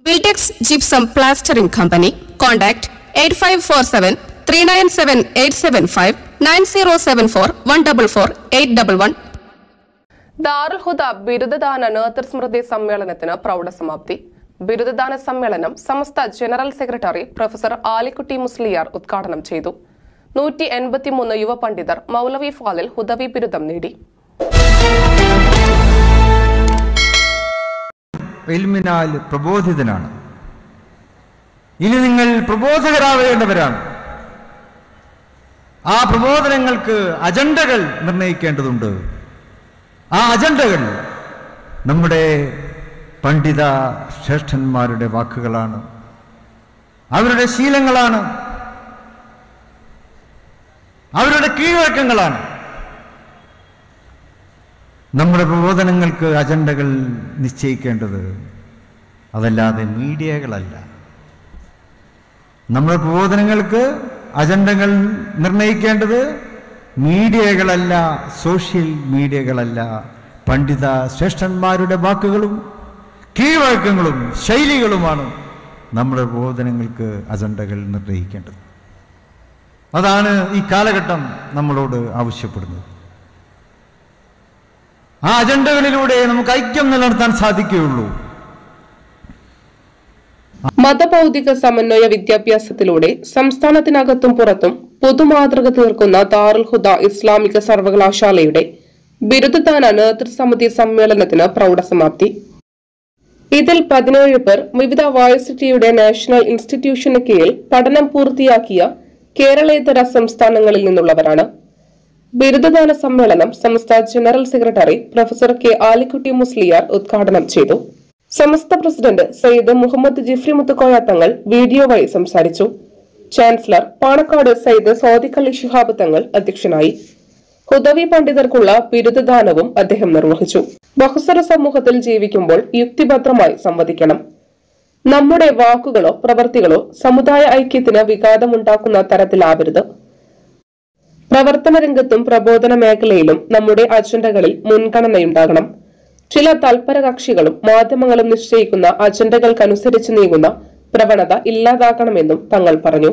Wiltex Gypsum Plastering Company. Contact 8547 397 875 9074 144 811. ദാറുൽ ഹുദ ബിരുദദാന നേതൃസ്മൃതി സമ്മേളനത്തിന് പ്രൗഢസമാപ്തി ബിരുദദാന സമ്മേളനം Samastha general secretary professor Alikutty Musliyar ഉദ്ഘാടനം ചെയ്തു നൂറ്റി എൺപത്തിമൂന്ന് യുവ പണ്ഡിതർ മൗലവി ഫാലിൽ ഹുദവി ബിരുദം നേടി ഇൽമിനാൽ പ്രബോധിതനാണ് ഇനി നിങ്ങൾ പ്രബോധകരാവേണ്ടവരാണ് ആ പ്രബോധനങ്ങൾക്ക് അജണ്ടകൾ നിർണയിക്കേണ്ടതുണ്ട് ആ അജണ്ടകൾ നമ്മുടെ പണ്ഡിത ശ്രേഷ്ഠന്മാരുടെ വാക്കുകളാണ് അവരുടെ ശീലങ്ങളാണ് അവരുടെ കീഴ്വഴക്കങ്ങളാണ് നമ്മുടെ പ്രബോധനങ്ങൾക്ക് അജണ്ടകൾ നിശ്ചയിക്കേണ്ടത് അതല്ലാതെ മീഡിയകളല്ല നമ്മുടെ പ്രബോധനങ്ങൾക്ക് അജണ്ടകൾ നിർണയിക്കേണ്ടത് മീഡിയകളല്ല സോഷ്യൽ മീഡിയകളല്ല പണ്ഡിത ശ്രേഷ്ഠന്മാരുടെ വാക്കുകളും കീഴ്വഴക്കങ്ങളും ശൈലികളുമാണ് നമ്മുടെ പ്രബോധനങ്ങൾക്ക് അജണ്ടകൾ നിർണയിക്കേണ്ടത് അതാണ് ഈ കാലഘട്ടം നമ്മളോട് ആവശ്യപ്പെടുന്നത് ആ അജണ്ടകളിലൂടെ നമുക്ക് ഐക്യം നിലനിർത്താൻ സാധിക്കുകയുള്ളൂ മതഭൗതിക സമന്വയ വിദ്യാഭ്യാസത്തിലൂടെ സംസ്ഥാനത്തിനകത്തും പുറത്തും പൊതുമാതൃക തീർക്കുന്ന ദാറുൽ ഹുദ ഇസ്ലാമിക സർവകലാശാലയുടെ ബിരുദദാന നേതൃസമിതി സമ്മേളനത്തിന് പ്രൗഢസമാപ്തി ഇതിൽ പതിനേഴ് പേർ വിവിധ വൈസിറ്റിയുടെ നാഷണൽ ഇൻസ്റ്റിറ്റ്യൂഷന് കീഴിൽ പഠനം പൂർത്തിയാക്കിയ കേരളേതര സംസ്ഥാനങ്ങളിൽ നിന്നുള്ളവരാണ് ബിരുദദാന സമ്മേളനം സംസ്ഥാന general secretary professor K Alikutty Musliyar ഉദ്ഘാടനം ചെയ്തു സമസ്ത പ്രസിഡന്റ് സയ്യിദ് മുഹമ്മദ് ജിഫ്രി മുത്തുക്കോയ തങ്ങൾ വീഡിയോ വഴി സംസാരിച്ചു ചാൻസലർ പാണക്കാട് സയ്യിദ് സോദിഖലി ശിഹാബ് തങ്ങൾ അധ്യക്ഷനായി ഹുദവി പണ്ഡിതർക്കുള്ള ബിരുദദാനവും അദ്ദേഹം നിർവഹിച്ചു ബഹുസ്വര സമൂഹത്തിൽ ജീവിക്കുമ്പോൾ യുക്തിഭദ്രമായി സംവദിക്കണം നമ്മുടെ വാക്കുകളോ പ്രവർത്തികളോ സമുദായ ഐക്യത്തിന് വിഘാതമുണ്ടാക്കുന്ന തരത്തിലാവരുത് പ്രവർത്തന രംഗത്തും പ്രബോധന മേഖലയിലും നമ്മുടെ അജണ്ടകളിൽ മുൻഗണനയുണ്ടാകണം ചില തൽപര കക്ഷികളും മാധ്യമങ്ങളും നിശ്ചയിക്കുന്ന അജണ്ടകൾക്കനുസരിച്ച് നീങ്ങുന്ന പ്രവണത ഇല്ലാതാക്കണമെന്നും തങ്ങൾ പറഞ്ഞു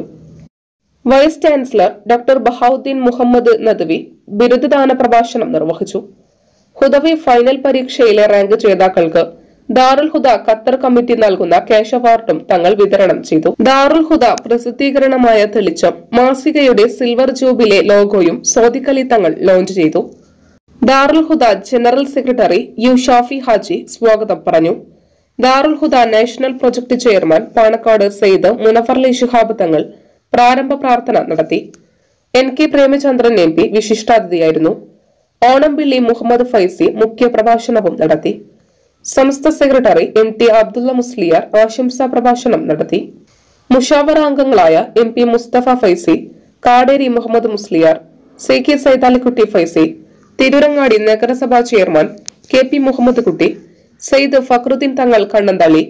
vice chancellor doctor Bahauddeen Muhammad Nadwi ബിരുദദാന പ്രഭാഷണം നിർവഹിച്ചു ഹുദവി ഫൈനൽ പരീക്ഷയിലെ റാങ്ക് ജേതാക്കൾക്ക് ദാറുൽ ഹുദ ഖത്തർ കമ്മിറ്റി നൽകുന്ന ക്യാഷ് അവാർഡും തങ്ങൾ വിതരണം ചെയ്തു ദാറുൽ ഹുദ പ്രസിദ്ധീകരണമായ തെളിച്ചം മാസികയുടെ സിൽവർ ജൂബിലെ ലോഗോയും സോദിഖലി തങ്ങൾ ലോഞ്ച് ചെയ്തു Darul Huda general secretary U Shafi Haji സ്വാഗതം പറഞ്ഞു Darul Huda national project chairman Panakkad Sayyid Munavvarali Shihab Thangal പ്രാരംഭ പ്രാർത്ഥന നടത്തി N K Premachandran M P വിശിഷ്ടാതിഥിയായിരുന്നു ഓണംപിള്ളി മുഹമ്മദ് ഫൈസി മുഖ്യ പ്രഭാഷണവും നടത്തി സംസ്ഥ secretary M T Abdulla Musliyar ആശംസാ പ്രഭാഷണം നടത്തി മുഷാവറ അംഗങ്ങളായ M P Mustafa Faizy Kaderi Muhammad Musliyar C K Saithalikutty Faizy Tirurangadi നഗരസഭാ chairman K P Muhammad Kutty Sayyid Fakhruddin തങ്ങൾ കണ്ണന്തള്ളി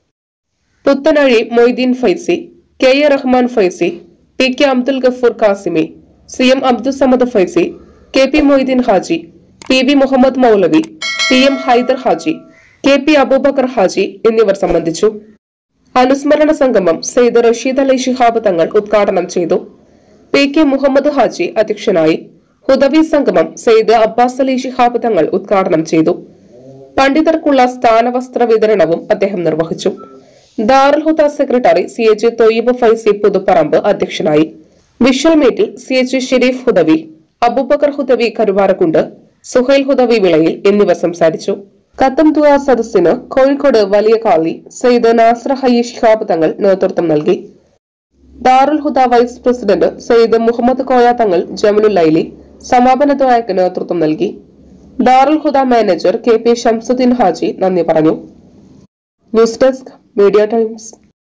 Puthanazhi Moideen Faizy K A Rahman Faizy T K Abdul Ghafoor Qasimi C M Abdul Samad Faizy K P Moideen Haji P B Muhammad Maulavi T M Haidar Haji K P Abubakar Haji എന്നിവർ സംബന്ധിച്ചു അനുസ്മരണ സംഗമം സെയ്ദ് റഷീദ് അലി ശിഹാബ് തങ്ങൾ ഉദ്ഘാടനം ചെയ്തു പി കെ മുഹമ്മദ് ഹാജി അധ്യക്ഷനായി ഹുദവി സംഗമം സെയ്ദ് അബ്ബാസ് അലി ശിഹാബ് തങ്ങൾ ഉദ്ഘാടനം ചെയ്തു പണ്ഡിതർക്കുള്ള സ്ഥാനവസ്ത്ര വിതരണവും അദ്ദേഹം നിർവഹിച്ചു Darul Huda secretary C H Thoyyib Faizy Puthuparamba അധ്യക്ഷനായി വിഷ്വൽ മീറ്റിൽ സി എച്ച് ഷെരീഫ് ഹുദവി അബൂബക്കർ ഹുദവി കരുവാരക്കുണ്ട് സുഹൈൽ ഹുദവി വിളയിൽ എന്നിവർ സംസാരിച്ചു കത്തം ദുആ സദസ്സിന് കോഴിക്കോട് വലിയ കാളി സയ്യിദ് നാസർ ഹയ്യ ശിഹാബ് തങ്ങൾ നേതൃത്വം നൽകി ദാറുൽ ഹുദ വൈസ് പ്രസിഡന്റ് സയ്യിദ് മുഹമ്മദ് കോയ തങ്ങൾ ജമലുൽ ലൈലി സമാപന ദ്വായക്ക് നേതൃത്വം നൽകി Darul Huda manager K P Shamsuddeen Haji നന്ദി പറഞ്ഞു ന്യൂസ് ഡെസ്ക് മീഡിയ ടൈംസ്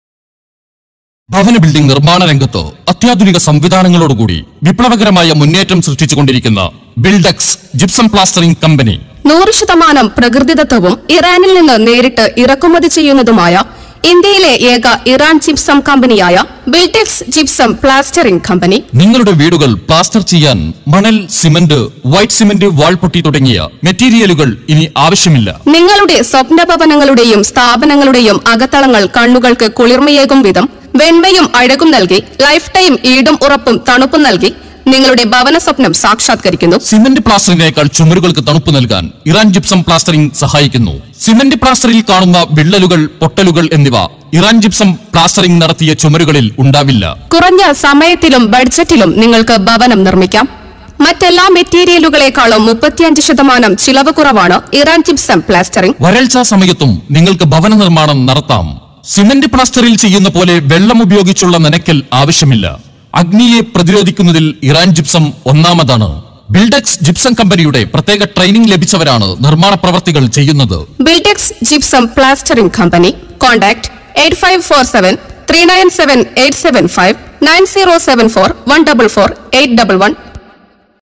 ഭവന ബിൽഡിംഗ് നിർമ്മാണ രംഗത്ത് അത്യാധുനിക സംവിധാനങ്ങളോടുകൂടി വിപ്ലവകരമായ മുന്നേറ്റം സൃഷ്ടിച്ചുകൊണ്ടിരിക്കുന്ന ബിൽഡക്സ് ജിപ്സം പ്ലാസ്റ്ററിംഗ് കമ്പനി നൂറ് ശതമാനം പ്രകൃതിദത്തവും ഇറാനിൽ നിന്ന് നേരിട്ട് ഇറക്കുമതി ചെയ്യുന്നതുമായ ഇന്ത്യയിലെ ഏക ഇറാൻ ജിപ്സം കമ്പനിയായ ബിൽടെക്സ് ജിപ്സം പ്ലാസ്റ്ററിംഗ് കമ്പനി നിങ്ങളുടെ വീടുകൾ പ്ലാസ്റ്റർ ചെയ്യാൻ മണൽ സിമന്റ് വൈറ്റ് സിമന്റ് വാൾപൊട്ടി തുടങ്ങിയ മെറ്റീരിയലുകൾ ഇനി ആവശ്യമില്ല നിങ്ങളുടെ സ്വപ്ന ഭവനങ്ങളുടെയും സ്ഥാപനങ്ങളുടെയും അകത്തളങ്ങൾ കണ്ണുകൾക്ക് കുളിർമയേകും വിധം വെണ്മയും അഴകും നൽകി ലൈഫ് ടൈം ഈടും ഉറപ്പും തണുപ്പും നൽകി നിങ്ങളുടെ ഭവന സ്വപ്നം സാക്ഷാത്കരിക്കുന്നു സിമന്റ് പ്ലാസ്റ്ററിനേക്കാൾ ചുമരുകൾക്ക് തണുപ്പ് നൽകാൻ ഇറാൻ ജിപ്സം പ്ലാസ്റ്ററിംഗ് സഹായിക്കുന്നു സിമന്റ് പ്ലാസ്റ്ററിൽ കാണുന്ന വിള്ളലുകൾ പൊട്ടലുകൾ എന്നിവ ഇറാൻ ജിപ്സം പ്ലാസ്റ്ററിംഗ് നടത്തിയ ചുമരുകളിൽ ഉണ്ടാവില്ല കുറഞ്ഞ സമയത്തിലും ബഡ്ജറ്റിലും നിങ്ങൾക്ക് ഭവനം നിർമ്മിക്കാം മറ്റെല്ലാ മെറ്റീരിയലുകളെക്കാളും മുപ്പത്തിയഞ്ച് ശതമാനം ചിലവ് കുറവാണ് ഇറാൻ ജിപ്സം പ്ലാസ്റ്ററിംഗ് വരൾച്ചാ സമയത്തും നിങ്ങൾക്ക് ഭവന നിർമ്മാണം നടത്താം സിമന്റ് പ്ലാസ്റ്ററിൽ ചെയ്യുന്ന പോലെ വെള്ളം ഉപയോഗിച്ചുള്ള നനയ്ക്കൽ ആവശ്യമില്ല അഗ്നിയെ പ്രതിരോധിക്കുന്നതിൽ ഇറാൻ ജിപ്സം ഒന്നാമതാണ് ബിൽഡക്സ് ജിപ്സം കമ്പനിയുടെ പ്രത്യേക ട്രെയിനിംഗ് ലഭിച്ചവരാണ് നിർമ്മാണ പ്രവർത്തികൾ ചെയ്യുന്നത് ബിൽടെക്സ് ജിപ്സം പ്ലാസ്റ്ററിംഗ് കമ്പനി contact eight five four seven three nine seven eight seven five nine zero seven four one double four eight double one